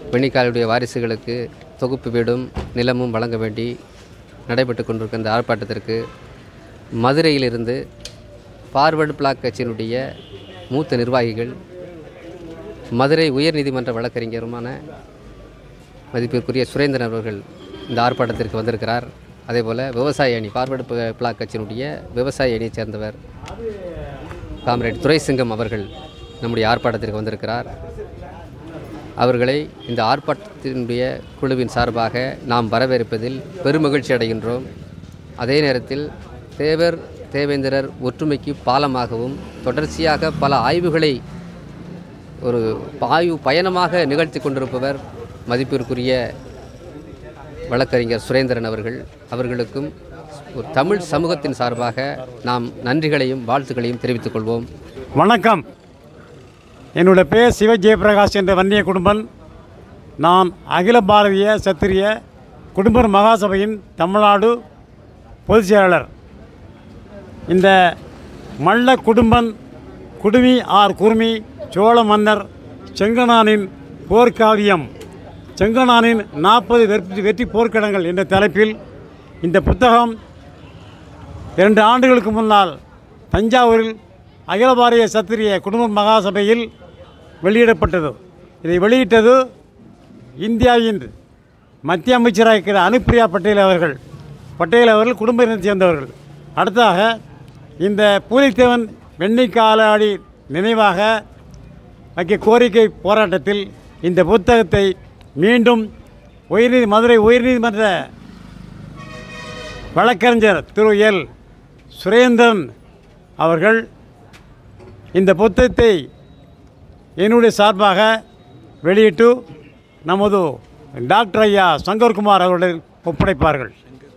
வெண்ணிக்காலுடைய வாரிசுகளுக்கு தொகுப்பு வீடும் நிலமும் வழங்க வேண்டி நடைபெற்று கொண்டிருக்கிற இந்த ஆர்ப்பாட்டத்திற்கு மதுரையிலிருந்து ஃபார்வர்டு பிளாக் கட்சியினுடைய மூத்த நிர்வாகிகள் மதுரை உயர்நீதிமன்ற வழக்கறிஞருமான மதிப்பிற்குரிய சுரேந்திரன் அவர்கள் இந்த ஆர்ப்பாட்டத்திற்கு வந்திருக்கிறார் அதேபோல் விவசாய அணி ஃபார்வர்டு ப- பிளாக் கட்சியினுடைய விவசாய அணியைச் சேர்ந்தவர் காம்ரேட் துரைசிங்கம் அவர்கள் நம்முடைய ஆர்ப்பாட்டத்திற்கு வந்திருக்கிறார் அவர்களை இந்த ஆர்ப்பாட்டத்தினுடைய குழுவின் சார்பாக நாம் வரவேற்பதில் பெருமகிழ்ச்சி அடைகின்றோம் அதே நேரத்தில் தேவர் தேவேந்திரர் ஒற்றுமைக்கு பாலமாகவும் தொடர்ச்சியாக பல ஆய்வுகளை ஒரு ஆய்வு பயணமாக நிகழ்த்தி கொண்டிருப்பவர் மதிப்பிற்குரிய வழக்கறிஞர் சுரேந்திரன் அவர்கள் அவர்களுக்கும் ஒரு தமிழ் சமூகத்தின் சார்பாக நாம் நன்றிகளையும் வாழ்த்துக்களையும் தெரிவித்துக் கொள்வோம் வணக்கம் என்னுடைய பேர் சிவ ஜெயபிரகாஷ் என்ற வன்னிய குடும்பன் நான் அகில பாரதிய சத்திரிய குடும்பர் மகாசபையின் தமிழ்நாடு பொதுச் செயலாளர் இந்த மல்ல குடும்பன் குடுமி ஆர் குருமி சோழ மன்னர் செங்கனானின் போர்க்காவியம் செங்கனானின் நாற்பது வெற்றி வெற்றி போர்க்களங்கள் என்ற தலைப்பில் இந்த புத்தகம் இரண்டு ஆண்டுகளுக்கு முன்னால் தஞ்சாவூரில் அகில பாரதிய சத்திரிய குடும்ப மகாசபையில் வெளியிடப்பட்டது இதை வெளியிட்டது இந்தியாவின் மத்திய அமைச்சராக இருக்கிற அனுப்பிரியா பட்டேல் அவர்கள் பட்டேல் அவர்கள் குடும்பத்தினை சேர்ந்தவர்கள் அடுத்ததாக இந்த பூலித்தேவன் வெண்ணிக்காலாடி நினைவாக வைக்க கோரிக்கை போராட்டத்தில் இந்த புத்தகத்தை மீண்டும் உயர்நீதி மதுரை உயர்நீதிமன்ற வழக்கறிஞர் திரு எல் சுரேந்திரன் அவர்கள் இந்த புத்தகத்தை என்னுடைய சார்பாக வெளியிட்டு நமது டாக்டர் ஐயா சங்கர்குமார் அவர்களிடம் ஒப்படைப்பார்கள்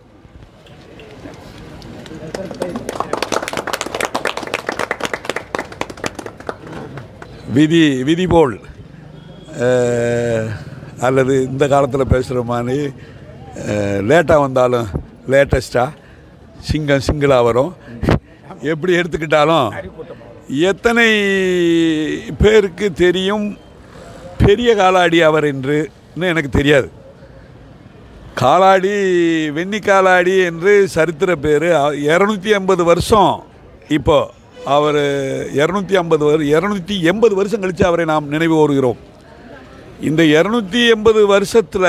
விதி விதி போல் அஹ், அல்லது இந்த காலத்தில் பேசுகிற மாதிரி லேட்டாக வந்தாலும் லேட்டஸ்ட்டாக சிங்கம் சிங்கிளாக வரும் எப்படி எடுத்துக்கிட்டாலும் எத்தனை பேருக்கு தெரியும் பெரிய காலாடி அவர் என்றுன்னு எனக்கு தெரியாது காலாடி வெண்ணி காலாடி என்று சரித்திர பேர் இரநூத்தி ஐம்பது வருஷம் இப்போ அவர் இரநூத்தி ஐம்பது வரு இரநூத்தி எண்பது வருஷம் கழித்து அவரை நாம் நினைவு கூறுகிறோம் இந்த இரநூத்தி எண்பது வருஷத்தில்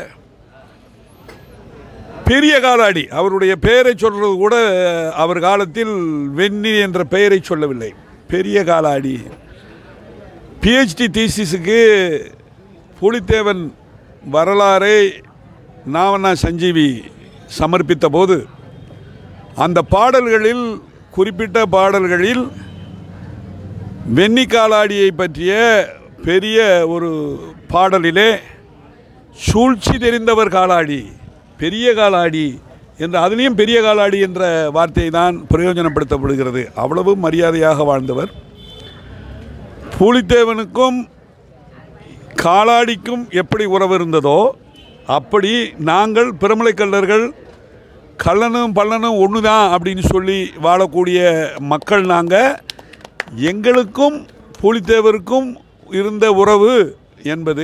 பெரிய காலாடி அவருடைய பெயரை சொல்கிறது கூட அவர் காலத்தில் வெண்ணி என்ற பெயரை சொல்லவில்லை பெரிய காலாடி பிஹெச்டி தீசிஸுக்கு புலித்தேவன் வரலாறை நாவண்ணா சஞ்சீவி சமர்ப்பித்த போது அந்த பாடல்களில் குறிப்பிட்ட பாடல்களில் வெண்ணி காலாடியை பற்றிய பெரிய ஒரு பாடலிலே சூழ்ச்சி தெரிந்தவர் காலாடி பெரிய காலாடி என்ற அதுலேயும் பெரிய காலாடி என்ற வார்த்தை தான் பிரயோஜனப்படுத்தப்படுகிறது அவ்வளவு மரியாதையாக வாழ்ந்தவர் பூலித்தேவனுக்கும் காலாடிக்கும் எப்படி உறவு இருந்ததோ அப்படி நாங்கள் பிரமலை கல்லர்கள் கள்ளனும் பள்ளனும் ஒன்று தான் அப்படின்னு சொல்லி வாழக்கூடிய மக்கள் நாங்கள் எங்களுக்கும் பூலித்தேவருக்கும் இருந்த உறவு என்பது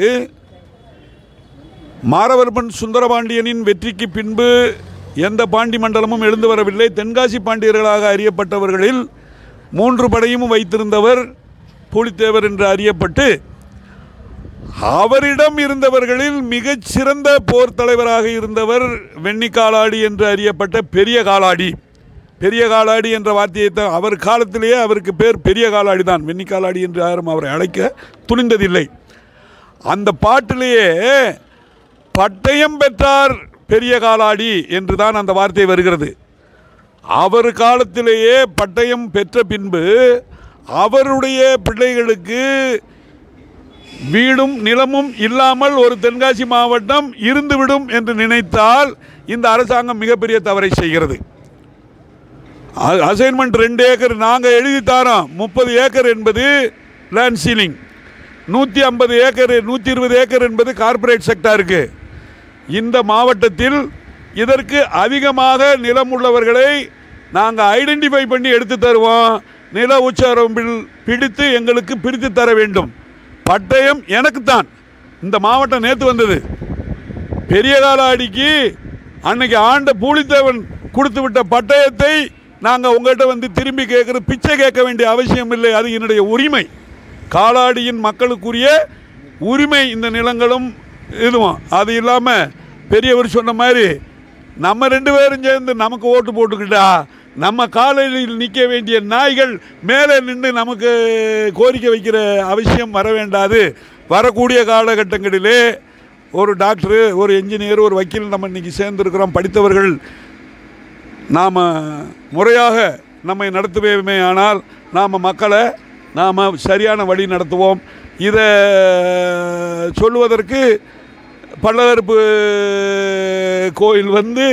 மாரவர்மன் சுந்தரபாண்டியனின் வெற்றிக்கு பின்பு எந்த பாண்டி மண்டலமும் எழுந்து வரவில்லை தென்காசி பாண்டியர்களாக அறியப்பட்டவர்களில் மூன்று படையும் வைத்திருந்தவர் பூலித்தேவர் என்று அறியப்பட்டு அவரிடம் இருந்தவர்களில் மிகச் சிறந்த போர் தலைவராக இருந்தவர் வெண்ணி காலாடி என்று அறியப்பட்ட பெரிய காலாடி பெரிய காலாடி என்ற வார்த்தையை தான் அவர் காலத்திலேயே அவருக்கு பேர் பெரிய காலாடி தான் வெண்ணி காலாடி என்று யாரும் அவரை அழைக்க துணிந்ததில்லை அந்த பாட்டிலேயே பட்டயம் பெற்றார் பெரிய காலாடி என்று தான் அந்த வார்த்தை வருகிறது அவர் காலத்திலேயே பட்டயம் பெற்ற பின்பு அவருடைய பிள்ளைகளுக்கு வீடும் நிலமும் இல்லாமல் ஒரு தென்காசி மாவட்டம் இருந்துவிடும் என்று நினைத்தால் இந்த அரசாங்கம் மிகப்பெரிய தவறை செய்கிறது அசைன்மெண்ட் ரெண்டு ஏக்கர் நாங்கள் எழுதி தரோம் முப்பது ஏக்கர் என்பது லேண்ட் சீலிங் நூற்றி ஐம்பது ஏக்கர் நூற்றி இருபது ஏக்கர் என்பது கார்ப்பரேட் செக்டாருக்கு இந்த மாவட்டத்தில் இதற்கு அதிகமாக நிலம் உள்ளவர்களை நாங்கள் ஐடென்டிஃபை பண்ணி எடுத்து தருவோம் நில உச்சரம்பில் பிடித்து எங்களுக்கு பிரித்து தர வேண்டும் பட்டயம் எனக்குத்தான் இந்த மாவட்டம் நேற்று வந்தது பெரிய காலாடிக்கு அன்னைக்கு ஆண்ட பூலித்தேவன் கொடுத்து விட்ட பட்டயத்தை நாங்கள் உங்கள்கிட்ட வந்து திரும்பி கேட்குற பிச்சை கேட்க வேண்டிய அவசியம் இல்லை அது என்னுடைய உரிமை காலாடியின் மக்களுக்குரிய உரிமை இந்த நிலங்களும் இதுவும் அது இல்லாமல் பெரியவர் சொன்ன மாதிரி நம்ம ரெண்டு பேரும் சேர்ந்து நமக்கு ஓட்டு போட்டுக்கிட்டா நம்ம காலையில் நிற்க வேண்டிய நாய்கள் மேலே நின்று நமக்கு கோரிக்கை வைக்கிற அவசியம் வர வேண்டாது வரக்கூடிய காலகட்டங்களிலே ஒரு டாக்டரு ஒரு என்ஜினியர் ஒரு வக்கீல் நம்ம இன்னைக்கு சேர்ந்துருக்கிறோம் படித்தவர்கள் நாம் முறையாக நம்மை நடத்துவேமே ஆனால் நாம் மக்களை நாம் சரியான வழி நடத்துவோம் இதை சொல்லுவதற்கு பல்லகருப்பு கோயில் வந்து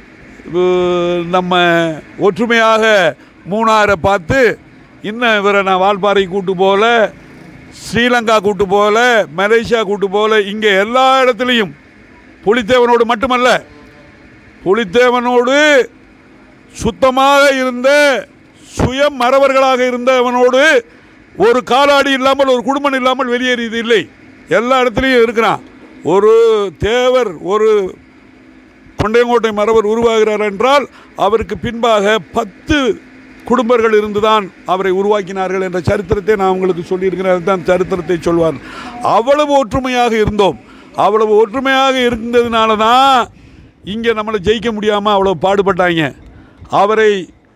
அஹ், நம்ம ஒற்றுமையாக மூணாரை பார்த்து இன்னும் இவரை நான் வால்பாறை கூட்டு போகல ஸ்ரீலங்கா கூட்டு போகல மலேசியா கூட்டு போகல இங்கே எல்லா இடத்துலையும் புலித்தேவனோடு மட்டுமல்ல புலித்தேவனோடு சுத்தமாக இருந்த சுய மறவர்களாக இருந்தவனோடு ஒரு காலாடி இல்லாமல் ஒரு குடும்பம் இல்லாமல் வெளியேறியது இல்லை எல்லா இடத்துலையும் இருக்கிறான் ஒரு தேவர் ஒரு கொண்டையங்கோட்டை மறவர் உருவாகிறார் என்றால் அவருக்கு பின்பாக பத்து குடும்பர்கள் இருந்துதான் அவரை உருவாக்கினார்கள் என்ற சரித்திரத்தை நான் உங்களுக்கு சொல்லியிருக்கிறேன் அதுதான் சரித்திரத்தை சொல்வார் அவ்வளவு ஒற்றுமையாக இருந்தோம் அவ்வளவு ஒற்றுமையாக இருந்ததுனால தான் இங்கே நம்மளை ஜெயிக்க முடியாமல் அவ்வளோ பாடுபட்டாங்க அவரை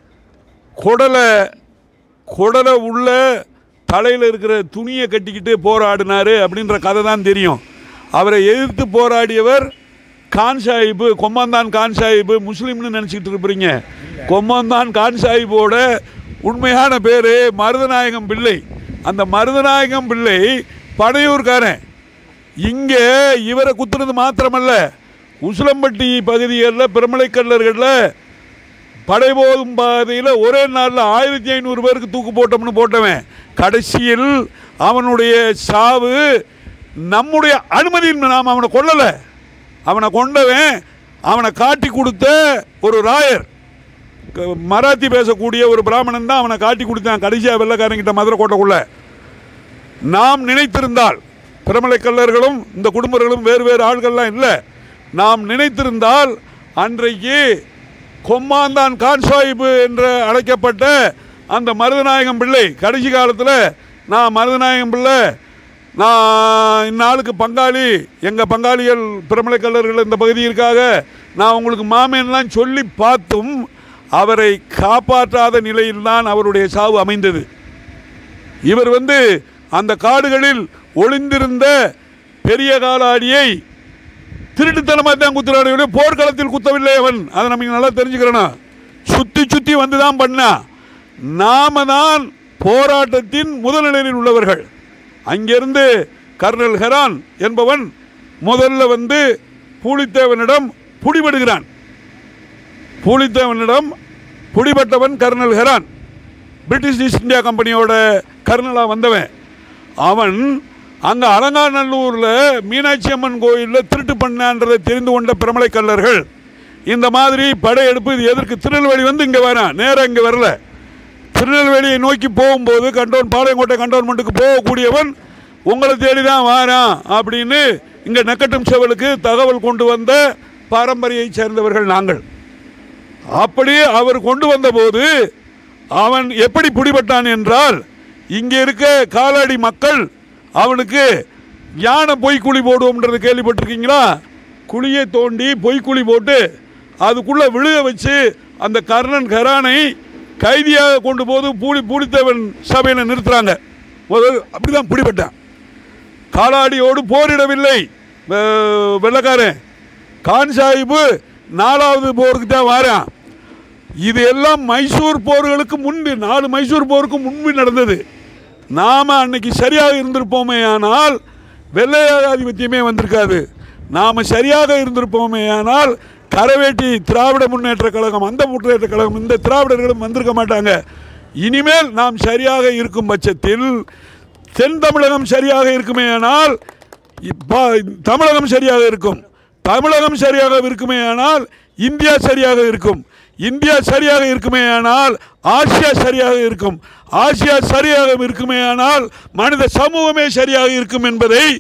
குடலை குடலை உள்ள தலையில் இருக்கிற துணியை கட்டிக்கிட்டு போராடினார் அப்படின்ற கதை தான் தெரியும் அவரை எதிர்த்து போராடியவர் கான் சாஹிப்பு கொம்மாந்தான் கான் சாஹிப்பு முஸ்லீம்னு நினச்சிக்கிட்டு இருப்பீங்க கொம்மாந்தான் கான் சாஹிப்போட உண்மையான பேர் மருதநாயகம் பிள்ளை அந்த மருதநாயகம் பிள்ளை படையூர்காரன் இங்கே இவரை குத்துனது மாத்திரமல்ல உசிலம்பட்டி பகுதிகளில் பிரமலைக்கல்லர்களில் படைபோதும் பாதையில் ஒரே நாளில் ஆயிரத்தி ஐநூறு பேருக்கு தூக்கு போட்டோம்னு போட்டவன் கடைசியில் அவனுடைய சாவு நம்முடைய அனுமதியின் நாம் அவனை கொல்லலை அவனை கொண்டவன் அவனை காட்டி கொடுத்த ஒரு ராயர் க- மராத்தி பேசக்கூடிய ஒரு பிராமணன் தான் அவனை காட்டி கொடுத்தான் கடைசியாக வெள்ளக்காரங்கிட்ட மதுரை கோட்டைக்குள்ள நாம் நினைத்திருந்தால் பிரமலை கல்லர்களும் இந்த குடும்பர்களும் வேறு வேறு ஆள்கள்லாம் இல்லை நாம் நினைத்திருந்தால் அன்றைக்கு கொம்மாந்தான் கான் சாஹிப் என்று அழைக்கப்பட்ட அந்த மருதநாயகம் பிள்ளை கடைசி காலத்தில் நான் மருதநாயகம் பிள்ளை நான் இந்நாளுக்கு பங்காளி எங்கள் பங்காளிகள் பிரமலை கல்லர்கள் இந்த பகுதியிற்காக நான் உங்களுக்கு மாமேன்லாம் சொல்லி பார்த்தும் அவரை காப்பாற்றாத நிலையில்தான் அவருடைய சாவு அமைந்தது இவர் வந்து அந்த காடுகளில் ஒளிந்திருந்த பெரிய காலாடியை திருட்டுத்தனமாக தான் குத்துறாரு போர்க்களத்தில் குத்தவில்லை அவன் அதை நமக்கு நல்லா தெரிஞ்சுக்கிறணும் சுற்றி சுற்றி வந்து தான் பண்ணா நாம தான் போராட்டத்தின் முதல்நிலையில் உள்ளவர்கள் அங்கிருந்து கர்னல் ஹெரான் என்பவன் முதல்ல வந்து பூலித்தேவனிடம் புடிபடுகிறான் பூலித்தேவனிடம் புடிபட்டவன் colonel Heron British East India கம்பெனியோட கர்னலாக வந்தவன் அவன் அங்கே அலங்காநல்லூரில் மீனாட்சி அம்மன் கோயிலில் திருட்டு பண்ணான்றதை தெரிந்து கொண்ட பிரமலை கல்லர்கள் இந்த மாதிரி படையெடுப்பு இது எதற்கு திருநெல்வேலி வந்து இங்கே வரான் நேராக இங்கே வரல திருநெல்வேலியை நோக்கி போகும்போது கண்டோன் பாளையங்கோட்டை கண்டோன்மெண்ட்டுக்கு போகக்கூடியவன் உங்களை தேடி தான் வாரான் அப்படின்னு இங்கே நெக்கட்டும் செவலுக்கு தகவல் கொண்டு வந்த பாரம்பரியைச் சேர்ந்தவர்கள் நாங்கள் அப்படி அவர் கொண்டு வந்தபோது அவன் எப்படி பிடிபட்டான் என்றால் இங்கே இருக்க காலாடி மக்கள் அவனுக்கு யானை பொய்க்குழி போடுவோம்ன்றது கேள்விப்பட்டிருக்கீங்களா குழியை தோண்டி பொய்க்குழி போட்டு அதுக்குள்ளே விழுக வச்சு அந்த கர்ணன் கரானை கைதியாக கொண்டு போது பூலி பூலித்தேவன் சபையில் நிறுத்துறாங்க முதல் அப்படிதான் பிடிபட்டான் காலாடியோடு போரிடவில்லை வெ- வெள்ளைக்காரன் கான் சாஹிப்பு நாலாவது போருக்கு தான் வாரான் இது எல்லாம் மைசூர் போர்களுக்கு முன்பு நாலு மைசூர் போருக்கு முன்பு நடந்தது நாம் அன்னைக்கு சரியாக இருந்திருப்போமே ஆனால் வெள்ளையாதிபத்தியமே வந்திருக்காது நாம் சரியாக இருந்திருப்போமே ஆனால் கரவேட்டி திராவிட முன்னேற்ற கழகம் அந்த முன்னேற்ற கழகம் இந்த திராவிடர்களும் வந்திருக்க மாட்டாங்க இனிமேல் நாம் சரியாக இருக்கும் பட்சத்தில் தென் தமிழகம் சரியாக இருக்குமே ஆனால் இப்போ தமிழகம் சரியாக இருக்கும் தமிழகம் சரியாக இருக்குமே ஆனால் இந்தியா சரியாக இருக்கும் இந்தியா சரியாக இருக்குமே ஆனால் ஆசியா சரியாக இருக்கும் ஆசியா சரியாக இருக்குமே ஆனால் மனித சமூகமே சரியாக இருக்கும் என்பதை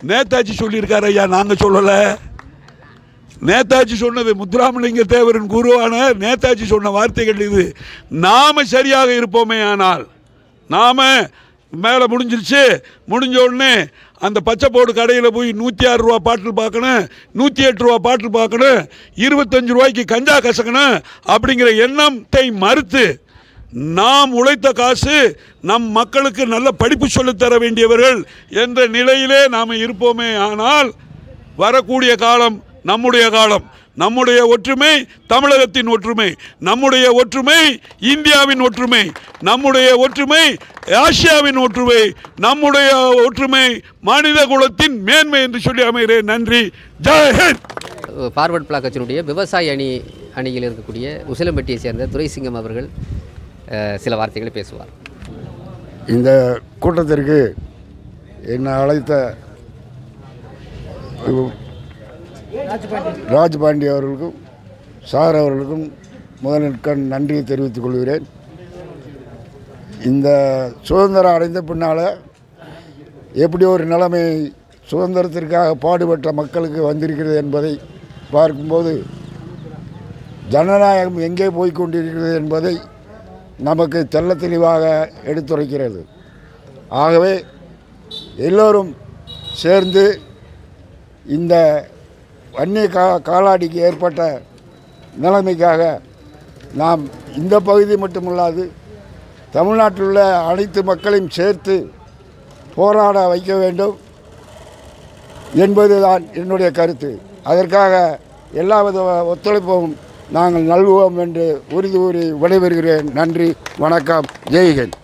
நேதாஜி சொல்லியிருக்காரு ஐயா நாங்கள் சொல்லலை நேதாஜி சொன்னது முத்துராமலிங்க தேவரின் குருவான நேதாஜி சொன்ன வார்த்தைகள் இது நாம சரியாக இருப்போமே ஆனால் நாம மேலே முடிஞ்சிருச்சு முடிஞ்ச உடனே அந்த பச்சை போடு கடையில் போய் நூற்றி ஆறு ரூபா பாட்டில் பார்க்கணும் நூற்றி எட்டு ரூபா பாட்டில் பார்க்கணும் இருபத்தஞ்சு ரூபாய்க்கு கஞ்சா கசக்கணும் அப்படிங்கிற எண்ணத்தை மறுத்து நாம் உழைத்த காசு நம் மக்களுக்கு நல்ல படிப்பு சொல்லித் தர வேண்டியவர்கள் என்ற நிலையிலே நாம் இருப்போமே ஆனால் வரக்கூடிய காலம் நம்முடைய காலம் நம்முடைய ஒற்றுமை தமிழகத்தின் ஒற்றுமை நம்முடைய ஒற்றுமை இந்தியாவின் ஒற்றுமை நம்முடைய ஒற்றுமை ஆசியாவின் ஒற்றுமை நம்முடைய ஒற்றுமை மனித குலத்தின் மேன்மை என்று சொல்லி அமைகிறேன் நன்றி ஜெயஹிந்த் பார்வர்ட் பிளாக் கட்சியினுடைய விவசாய அணி அணியில் இருக்கக்கூடிய உசிலம்பட்டியை சேர்ந்த துரைசிங்கம் அவர்கள் அஹ், சில வார்த்தைகளை பேசுவார் இந்த கூட்டத்திற்கு என்னை அழைத்த ராஜ்பாண்டி அவர்களுக்கும் சார் அவர்களுக்கும் முதலிற்கண் நன்றியை தெரிவித்துக் கொள்கிறேன் இந்த சுதந்திரம் அடைந்த பின்னால் எப்படி ஒரு நிலைமை சுதந்திரத்திற்காக பாடுபட்ட மக்களுக்கு வந்திருக்கிறது என்பதை பார்க்கும்போது ஜனநாயகம் எங்கே போய் கொண்டிருக்கிறது என்பதை நமக்கு தெள்ள தெளிவாக எடுத்துரைக்கிறது ஆகவே எல்லோரும் சேர்ந்து இந்த வன்னிய கா காலாடிக்கு ஏற்பட்ட நிலைமைக்காக நாம் இந்த பகுதி மட்டுமல்லாது தமிழ்நாட்டில் உள்ள அனைத்து மக்களையும் சேர்த்து போராட வைக்க வேண்டும் என்பதுதான் என்னுடைய கருத்து அதற்காக எல்லாவித ஒத்துழைப்பும் நாங்கள் நல்குவோம் என்று உறுதி கூறி விடைபெறுகிறேன் நன்றி வணக்கம் ஜெய்ஹிந்த்